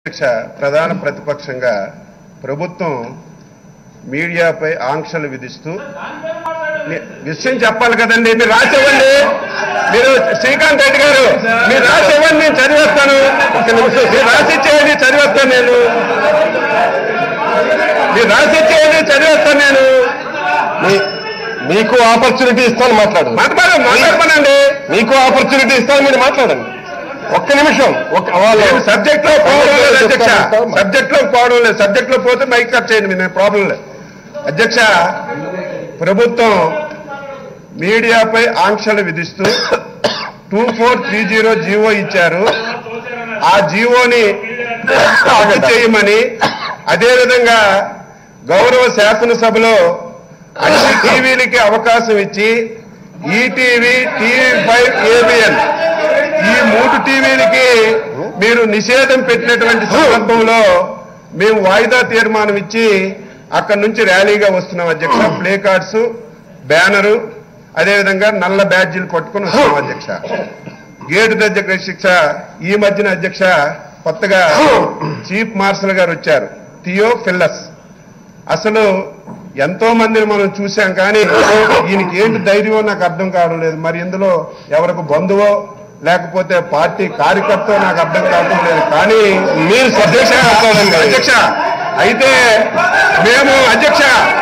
అధ్యక్ష ప్రధాన ప్రతిపక్షంగా ప్రభుత్వం మీడియాపై ఆంక్షలు విధిస్తూ ని- విషయం చెప్పాలి కదండి మీరు రాసివ్వండి మీరు శ్రీకాంత్ రెడ్డి గారు మీరు రాసివ్వండి నేను చదివేస్తాను ఒక నిమిషం మీరు రాసిచ్చేయండి చదివేస్తాను నేను మీరు రాసిచ్చేయండి చదివేస్తాను నేను మీ- మీకు ఆపర్చునిటీ ఇస్తాను మాట్లాడు మాట్లాడు మాట్లాడమనండి మీకు ఆపర్చునిటీ ఇస్తాను మీరు మాట్లాడండి ఒక్క నిమిషం ఒక్క వాళ్ళు నేను సబ్జెక్ట్ లో పోవడం లేదు అధ్యక్ష చెప్తాను. సబ్జెక్ట్ లో పోవడం లేదు సబ్జెక్ట్ లో పోతే మైక్ కట్ చేయండి నేను ప్రాబ్లం లేదు అధ్యక్ష ప్రభుత్వం మీడియాపై ఆంక్షలు విధిస్తూ two four three zero GO ఇచ్చారు ఆ జీవోని రద్దు చేయమని అదేవిధంగా గౌరవ శాసనసభలో అన్ని టీవీలకి అవకాశం ఇచ్చి ఈటీవీ టీవీ ఫైవ్ ఏబిఎన్ ఈ మూడు టీవీలకి మీరు నిషేధం పెట్టినటువంటి సందర్భంలో మేము వాయిదా తీర్మానం ఇచ్చి అక్కడి నుంచి ర్యాలీగా వస్తున్నాం అధ్యక్ష ప్లే కార్డ్స్ బ్యానరు అదేవిధంగా నల్ల బ్యాడ్జీలు పట్టుకొని వస్తున్నాం అధ్యక్ష గేటు దగ్గర శిక్ష ఈ మధ్యన అధ్యక్ష కొత్తగా చీఫ్ మార్షల్ గారు వచ్చారు థియో ఫిల్లస్ అసలు ఎంతో మందిని మనం చూశాం కానీ ఈయనకి ఏంటి ధైర్యమో నాకు అర్థం కావడం లేదు మరి ఇందులో ఎవరికి బంధువో లేకపోతే పార్టీ కార్యకర్త నాకు అర్థం కావడం లేదు కానీ మీరు అధ్యక్ష మాట్లాడండి. అధ్యక్ష అయితే మేము అధ్యక్ష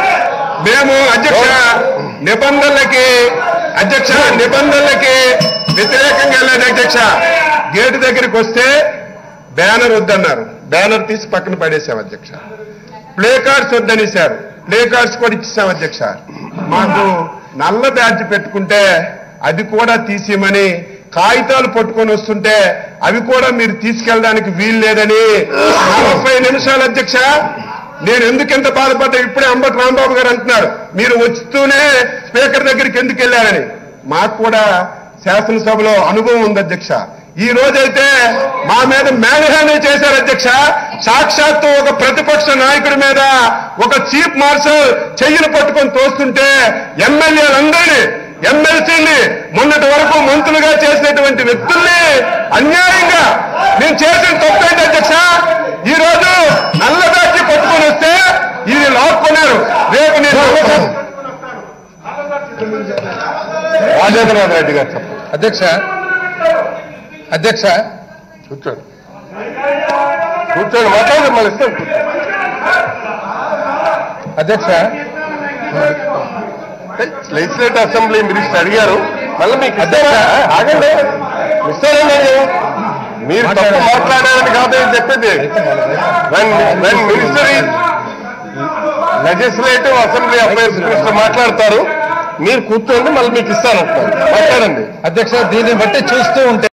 మేము అధ్యక్ష నిబంధనలకి అధ్యక్ష నిబంధనలకి వ్యతిరేకంగా వెళ్ళాడు అధ్యక్ష గేటు దగ్గరికి వస్తే బ్యానర్ వద్దన్నారు బ్యానర్ తీసి పక్కన పడేసాం అధ్యక్ష ప్లే కార్డ్స్ వద్దనేశారు ప్లే కార్డ్స్ కూడా ఇచ్చేసాం అధ్యక్ష మాకు నల్ల బ్యాడ్జ్ పెట్టుకుంటే అది కూడా తీసేయమని కాగితాలు పట్టుకొని వస్తుంటే అవి కూడా మీరు తీసుకెళ్ళడానికి వీలు లేదని నలభై నిమిషాలు అధ్యక్ష నేను ఎందుకు ఎంత బాధపడ్డా ఇప్పుడే అంబటి రాంబాబు గారు అంటున్నారు మీరు వస్తూనే స్పీకర్ దగ్గరికి ఎందుకు వెళ్ళారని మాకు కూడా శాసనసభలో అనుభవం ఉంది అధ్యక్ష ఈ రోజైతే మా మీద మేనహాని చేశారు అధ్యక్ష సాక్షాత్తు ఒక ప్రతిపక్ష నాయకుడి మీద ఒక చీఫ్ మార్షల్ చెయ్యిని పట్టుకొని తోస్తుంటే ఎమ్మెల్యేలందరినీ ఎమ్మెల్సీని మొన్నటి వరకు మంత్రులుగా చేసినటువంటి వ్యక్తుల్ని అన్యాయంగా మేము చేసిన తప్పేంటి అధ్యక్ష ఈ రోజు నల్ల బ్యాడ్జి పట్టుకొని వస్తే ఇది లాక్కున్నారు రేపు నేను రాజేంద్రనాథ్ రెడ్డి గారు చెప్పండి అధ్యక్ష అధ్యక్ష కూర్చోండి కూర్చోండి మాట్లాడండి మళ్ళీ ఇస్తాం కూర్చోండి. అధ్యక్ష లెజిస్లేటివ్ అసెంబ్లీ మినిస్టర్ అడిగారు మళ్ళీ మీకు ఇస్తారా? ఆగండి ఇస్తారండి మీరు తప్పు మాట్లాడారని కాదు నేను చెప్పేది when when minister legislative assembly affairs minister మాట్లాడతారు మీరు కూర్చోండి మళ్ళీ మీకు ఇస్తాను మాట్లాడండి అధ్యక్ష దీన్ని బట్టి చూస్తూ ఉంటే